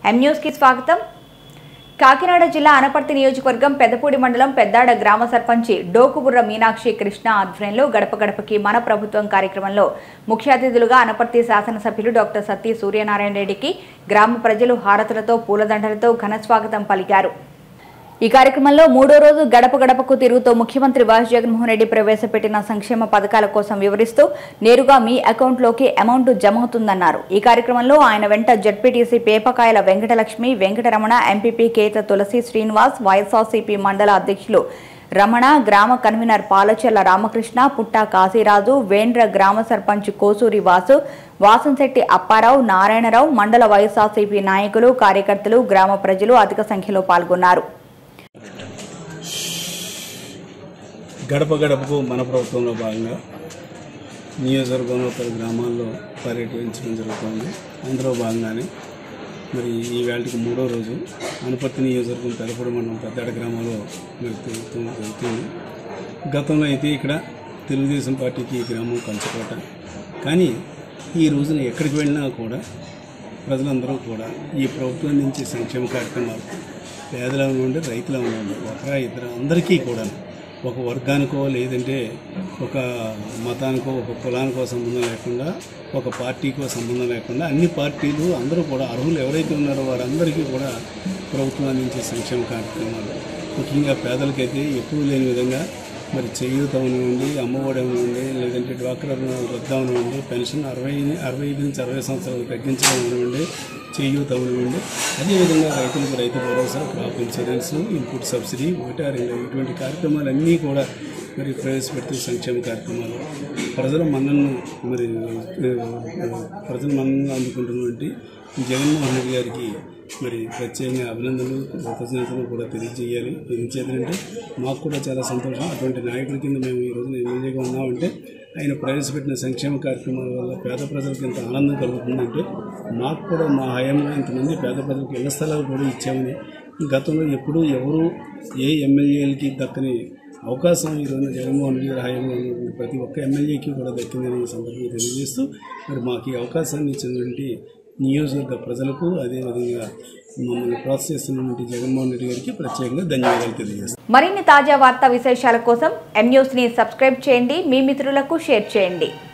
ఎం న్యూస్కి స్వాగతం కాకినాడ జిల్లా అనపర్తి నియోజకవర్గం పెద్దపూడి మండలం పెద్దాడ గ్రామ సర్పంచి డోకుబుర్ర మీనాక్షి కృష్ణ ఆధ్వర్యంలో గడప గడపకి మన ప్రభుత్వం కార్యక్రమంలో ముఖ్య అతిథులుగా అనపర్తి శాసనసభ్యులు డాక్టర్ సత్తి సూర్యనారాయణ రెడ్డికి గ్రామ ప్రజలు హారతులతో పూలదండలతో ఘన స్వాగతం పలికారు ఈ కార్యక్రమంలో మూడో రోజు గడప గడపకు తిరుగుతూ ముఖ్యమంత్రి వైఎస్ జగన్మోహన్ రెడ్డి ప్రవేశపెట్టిన సంక్షేమ పథకాల కోసం వివరిస్తూ నేరుగా మీ అకౌంట్లోకి అమౌంట్ జమ అవుతుందన్నారు ఈ కార్యక్రమంలో ఆయన వెంట ZPTC Pepakayala Venkatalakshmi Venkataramana MPP Keta Tulasi Srinivas YSRCP మండల అధ్యక్షులు రమణ గ్రామ కన్వీనర్ పాలచెల్ల రామకృష్ణ పుట్ట కాశీరాజు వేండ్ర గ్రామ సర్పంచ్ కోసూరి వాసు వాసంశెట్టి అప్పారావు నారాయణరావు మండల వైఎస్ఆర్సీపీ నాయకులు కార్యకర్తలు గ్రామ ప్రజలు అధిక సంఖ్యలో పాల్గొన్నారు గడప గడపకు మన ప్రభుత్వంలో భాగంగా నియోజకవర్గంలో పలు గ్రామాల్లో పర్యటించడం జరుగుతుంది అందులో భాగంగానే మరి ఈ వేళకి మూడో రోజు అనుపత్తి నియోజకవర్గం పెదపూడి మండలం పెద్దాడ గ్రామంలో మరి తిరుగుతూ జరుగుతుంది గతంలో అయితే ఇక్కడ తెలుగుదేశం పార్టీకి ఈ గ్రామం కంచుకోట కానీ ఈ రోజున ఎక్కడికి వెళ్ళినా కూడా ప్రజలందరూ కూడా ఈ ప్రభుత్వం నుంచి సంక్షేమ కార్యక్రమాలు పేదల నుండి రైతుల నుండి ఒక ఇద్దరు అందరికీ కూడా ఒక వర్గానికో లేదంటే ఒక మతానికో ఒక కులానికో సంబంధం లేకుండా ఒక పార్టీకో సంబంధం లేకుండా అన్ని పార్టీలు అందరూ కూడా అర్హులు ఎవరైతే ఉన్నారో వారందరికీ కూడా ప్రభుత్వం అందించే సంక్షేమ కార్యక్రమాలు ముఖ్యంగా పేదలకైతే ఎప్పుడూ లేని విధంగా మరి చేయూత అవనివ్వండి అమ్మఒడి అవనివ్వండి లేదంటే డ్వాక్రా రుణాలు రద్దు అవనివ్వండి పెన్షన్ అరవై అరవై ఐదు నుంచి అరవై సంవత్సరాలు తగ్గించడం అవనివ్వండి చేయూత అవనివ్వండి అదేవిధంగా రైతులకు రైతు భరోసా క్రాప్ ఇన్సూరెన్స్ ఇన్పుట్ సబ్సిడీ ఒకటి రెండు ఇటువంటి కార్యక్రమాలన్నీ కూడా మరి ప్రవేశపెడుతూ సంక్షేమ కార్యక్రమాలు ప్రజల మన్నను మరి ఆ, ప్రజల మన్నను అందుకుంటున్నటువంటి జగన్మోహన్ రెడ్డి గారికి మరి ప్రత్యేకంగా అభినందనలు కృతజ్ఞతలు కూడా తెలియజేయాలి ఎందుచేతంటే మాకు కూడా చాలా సంతోషం అటువంటి నాయకుల కింద మేము ఈ రోజున ఎమ్మెల్యేగా ఉన్నామంటే ఆయన ప్రవేశపెట్టిన సంక్షేమ కార్యక్రమాల వల్ల పేద ప్రజలకు ఎంత ఆనందం కలుగుతుందంటే మాకు కూడా మా హయాంలో ఇంతమంది పేద ప్రజలకు ఇళ్ల స్థలాలు కూడా ఇచ్చామని గతంలో ఎప్పుడూ ఎవరు ఏ ఎమ్మెల్యేలకి దక్కని అవకాశం ఈ రోజున జగన్మోహన్ రెడ్డి గారి హయాంలో ఉన్నటువంటి ప్రతి ఒక్క ఎమ్మెల్యేకి కూడా దక్కిందని ఈ సందర్భంగా తెలియజేస్తూ మరి మాకు ఈ అవకాశాన్ని ఇచ్చినటువంటి నియోజకవర్గ ప్రజలకు అదేవిధంగా మమ్మల్ని ప్రోత్సహిస్తున్నటువంటి జగన్మోహన్ రెడ్డి గారికి ప్రత్యేకంగా ధన్యవాదాలు తెలియజేస్తాను మరిన్ని తాజా వార్తా విశేషాల కోసం ఎం న్యూస్ ని సబ్స్క్రైబ్ చేయండి మీ మిత్రులకు షేర్ చేయండి